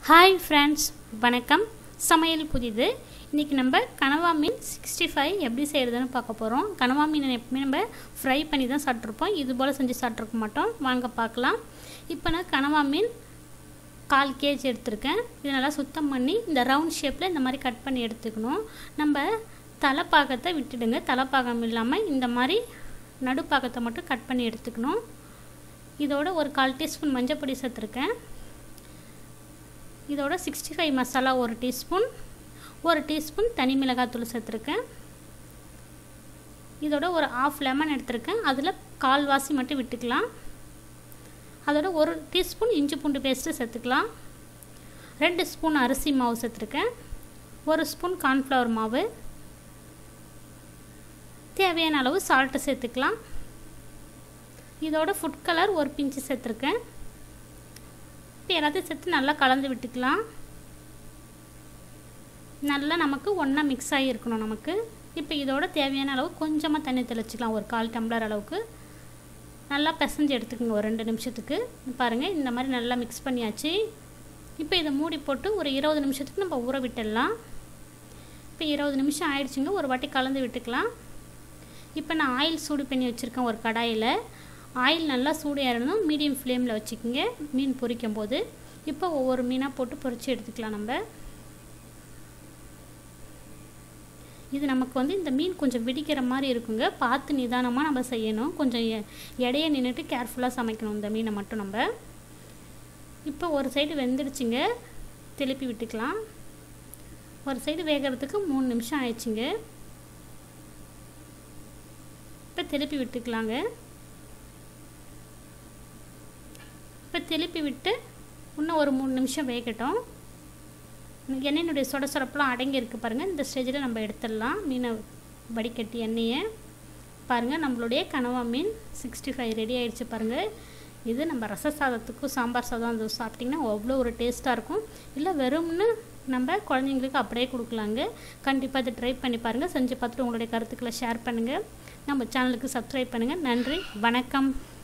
hi friends வணக்கம் சமையல் புதிது இன்றைக்கி நம்ம கனவா மீன் சிக்ஸ்டி ஃபைவ் எப்படி செய்கிறதுன்னு பார்க்க போகிறோம் கனவா மீனை எப்பவுமே நம்ம ஃப்ரை பண்ணி தான் சாப்பிட்ருப்போம் இது போல் செஞ்சு சாப்பிட்ருக்க மாட்டோம் வாங்க பார்க்கலாம் இப்போ நான் கனவா மீன் கால் கேஜி எடுத்திருக்கேன் இது நல்லா சுத்தம் பண்ணி இந்த ரவுண்ட் ஷேப்பில் இந்த மாதிரி கட் பண்ணி எடுத்துக்கணும் நம்ம தலைப்பாகத்தை விட்டுடுங்க தலைப்பாகம் இல்லாமல் இந்த மாதிரி நடுப்பாகத்தை மட்டும் கட் பண்ணி எடுத்துக்கணும் இதோட ஒரு கால் டீஸ்பூன் மஞ்சள் பொடி சேர்த்துருக்கேன் இதோட சிக்ஸ்டி ஃபைவ் மசாலா ஒரு டீஸ்பூன் ஒரு டீஸ்பூன் தனி மிளகாத்தூள் சேர்த்துருக்கேன் இதோட ஒரு ஆஃப் லெமன் எடுத்திருக்கேன் அதில் கால்வாசி மட்டும் விட்டுக்கலாம் அதோட ஒரு டீஸ்பூன் இஞ்சி பூண்டு பேஸ்ட்டு சேர்த்துக்கலாம் ரெண்டு ஸ்பூன் அரிசி மாவு சேர்த்துருக்கேன் ஒரு ஸ்பூன் கார்ன்ஃப்ளவர் மாவு தேவையான அளவு சால்ட்டு சேர்த்துக்கலாம் இதோட ஃபுட் கலர் ஒரு பிஞ்சு சேர்த்துருக்கேன் இப்போ எல்லாத்தையும் சேர்த்து நல்லா கலந்து விட்டுக்கலாம் நல்லா நமக்கு ஒன்றா மிக்ஸ் ஆகி இருக்கணும் நமக்கு இப்போ இதோட தேவையான அளவு கொஞ்சமாக தண்ணி தெளிச்சிக்கலாம் ஒரு கால் டம்ளர் அளவுக்கு நல்லா பிசைஞ்சு எடுத்துக்கோங்க ஒரு ரெண்டு நிமிஷத்துக்கு பாருங்கள் இந்த மாதிரி நல்லா மிக்ஸ் பண்ணியாச்சு இப்போ இதை மூடி போட்டு ஒரு இருபது நிமிஷத்துக்கு நம்ம ஊற விட்டுடலாம் இப்போ இருபது நிமிஷம் ஆயிடுச்சுங்க ஒரு வாட்டி கலந்து விட்டுக்கலாம் இப்போ நான் ஆயில் சூடு பண்ணி வச்சுருக்கேன் ஒரு கடாயில் ஆயில் நல்லா சூடு ஏறணும் மீடியம் ஃப்ளேமில் வச்சுக்கோங்க மீன் பொரிக்கும் போது இப்போ ஒவ்வொரு மீனாக போட்டு பொரித்து எடுத்துக்கலாம் நம்ம இது நமக்கு வந்து இந்த மீன் கொஞ்சம் வெடிக்கிற மாதிரி இருக்குங்க பார்த்து நிதானமாக நம்ம செய்யணும் கொஞ்சம் எடைய நின்றுட்டு கேர்ஃபுல்லாக சமைக்கணும் இந்த மீனை மட்டும் நம்ம இப்போ ஒரு சைடு வெந்துடுச்சுங்க திருப்பி விட்டுக்கலாம் ஒரு சைடு வேகிறதுக்கு மூணு நிமிஷம் ஆயிடுச்சுங்க இப்போ திருப்பி விட்டுக்கலாங்க இப்போ திருப்பி விட்டு இன்னும் ஒரு மூணு நிமிஷம் வேகட்டும் எண்ணெயினுடைய சொட சொடப்பெலாம் அடங்கி இருக்குது பாருங்கள் இந்த ஸ்டேஜில் நம்ம எடுத்துடலாம் மீனை வடிகட்டி எண்ணெயை பாருங்கள் நம்மளுடைய கனவா மீன் சிக்ஸ்டி ஃபைவ் ரெடி ஆகிடுச்சு பாருங்கள் இது நம்ம ரச சாதத்துக்கும் சாம்பார் சாதம் அது சாப்பிட்டிங்கன்னா அவ்வளோ ஒரு டேஸ்ட்டாக இருக்கும் இல்லை வெறும்னு நம்ம குழந்தைங்களுக்கு அப்படியே கொடுக்கலாங்க கண்டிப்பாக இதை ட்ரை பண்ணி பாருங்கள் செஞ்சு பார்த்துட்டு உங்களுடைய கருத்துக்களை ஷேர் பண்ணுங்கள் நம்ம சேனலுக்கு சப்ஸ்கிரைப் பண்ணுங்கள் நன்றி வணக்கம்